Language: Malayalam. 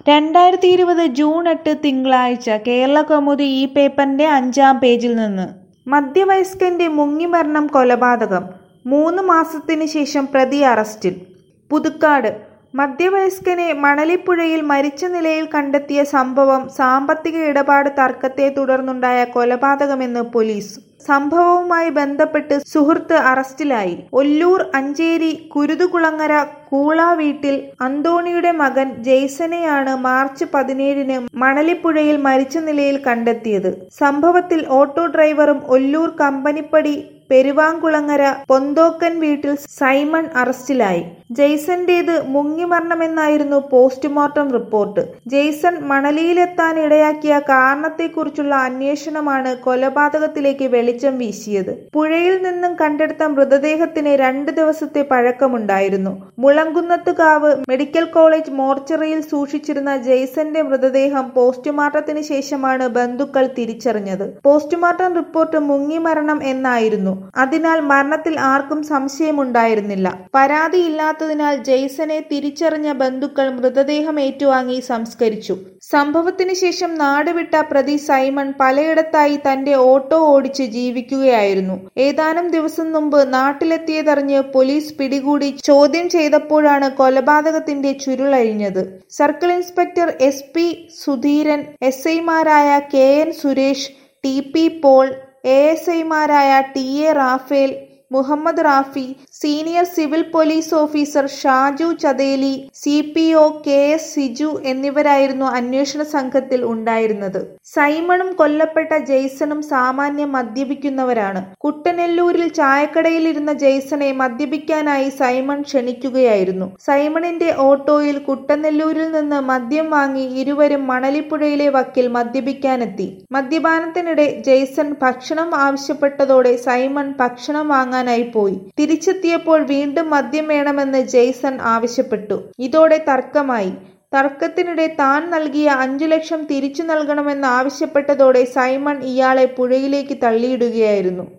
രണ്ടായിരത്തി ഇരുപത് ജൂൺ എട്ട് തിങ്കളാഴ്ച കേരളകൗമുദി ഈ പേപ്പറിന്റെ അഞ്ചാം പേജിൽ നിന്ന് മധ്യവയസ്കന്റെ മുങ്ങിമരണം കൊലപാതകം മൂന്ന് മാസത്തിന് ശേഷം പ്രതി അറസ്റ്റിൽ പുതുക്കാട് മധ്യവയസ്കനെ മണലിപ്പുഴയിൽ മരിച്ച നിലയിൽ കണ്ടെത്തിയ സംഭവം സാമ്പത്തിക ഇടപാട് തർക്കത്തെ തുടർന്നുണ്ടായ കൊലപാതകമെന്ന് പോലീസ് സംഭവവുമായി ബന്ധപ്പെട്ട് സുഹൃത്ത് അറസ്റ്റിലായി ഒല്ലൂർ അഞ്ചേരി കുരുതുകുളങ്ങര കൂള വീട്ടിൽ അന്തോണിയുടെ മകൻ ജെയ്സനെയാണ് മാർച്ച് പതിനേഴിന് മണലിപ്പുഴയിൽ മരിച്ച നിലയിൽ കണ്ടെത്തിയത് സംഭവത്തിൽ ഓട്ടോ ഡ്രൈവറും ഒല്ലൂർ കമ്പനിപ്പടി പെരുവാങ്കുളങ്ങര പൊന്തോക്കൻ വീട്ടിൽ സൈമൺ അറസ്റ്റിലായി ജെയ്സന്റേത് മുങ്ങിമരണമെന്നായിരുന്നു പോസ്റ്റ്മോർട്ടം റിപ്പോർട്ട് ജെയ്സൺ മണലിയിലെത്താൻ ഇടയാക്കിയ കാരണത്തെക്കുറിച്ചുള്ള അന്വേഷണമാണ് കൊലപാതകത്തിലേക്ക് വെളിച്ചം വീശിയത് പുഴയിൽ നിന്നും കണ്ടെടുത്ത മൃതദേഹത്തിന് രണ്ട് ദിവസത്തെ പഴക്കമുണ്ടായിരുന്നു മുളങ്കുന്നത്തുകാവ് മെഡിക്കൽ കോളേജ് മോർച്ചറിയിൽ സൂക്ഷിച്ചിരുന്ന ജെയ്സന്റെ മൃതദേഹം പോസ്റ്റ്മോർട്ടത്തിന് ശേഷമാണ് ബന്ധുക്കൾ തിരിച്ചറിഞ്ഞത് പോസ്റ്റ്മോർട്ടം റിപ്പോർട്ട് മുങ്ങിമരണം എന്നായിരുന്നു അതിനാൽ മരണത്തിൽ ആർക്കും സംശയമുണ്ടായിരുന്നില്ല പരാതിയില്ലാത്തതിനാൽ ജെയ്സനെ തിരിച്ചറിഞ്ഞ ബന്ധുക്കൾ മൃതദേഹം ഏറ്റുവാങ്ങി സംസ്കരിച്ചു സംഭവത്തിന് ശേഷം നാടുവിട്ട പ്രതി സൈമൺ പലയിടത്തായി തന്റെ ഓട്ടോ ഓടിച്ച് ജീവിക്കുകയായിരുന്നു ഏതാനും ദിവസം മുമ്പ് നാട്ടിലെത്തിയതറിഞ്ഞ് പോലീസ് പിടികൂടി ചോദ്യം ചെയ്തപ്പോഴാണ് കൊലപാതകത്തിന്റെ ചുരുളഴിഞ്ഞത് circle inspector S P Sudheeran S ഐമാരായ K N Suresh T P Paul A S ഐമാരായ T A Raphael Muhammad Rafi senior civil police officer Shaju Chatheli C P O K S Siju എന്നിവരായിരുന്നു അന്വേഷണ സംഘത്തിൽ ഉണ്ടായിരുന്നത് സൈമണും കൊല്ലപ്പെട്ട ജെയ്സണും സാമാന്യം മദ്യപിക്കുന്നവരാണ് കുട്ടനെല്ലൂരിൽ ചായക്കടയിലിരുന്ന ജെയ്സണെ മദ്യപിക്കാനായി സൈമൺ ക്ഷണിക്കുകയായിരുന്നു സൈമണിന്റെ ഓട്ടോയിൽ കുട്ടനെല്ലൂരിൽ നിന്ന് മദ്യം വാങ്ങി ഇരുവരും മണലിപ്പുഴയിലെ വക്കിൽ മദ്യപിക്കാനെത്തി മദ്യപാനത്തിനിടെ ജെയ്സൺ ഭക്ഷണം ആവശ്യപ്പെട്ടതോടെ സൈമൺ ഭക്ഷണം വാങ്ങാനായി പോയി തിരിച്ചെത്തിയപ്പോൾ വീണ്ടും മദ്യം വേണമെന്ന് ജെയ്സൺ ആവശ്യപ്പെട്ടു ഇതോടെ തർക്കമായി തർക്കത്തിനിടെ താൻ നൽകിയ അഞ്ചു ലക്ഷം തിരിച്ചു നൽകണമെന്ന് ആവശ്യപ്പെട്ടതോടെ സൈമൺ ഇയാളെ പുഴയിലേക്ക് തള്ളിയിടുകയായിരുന്നു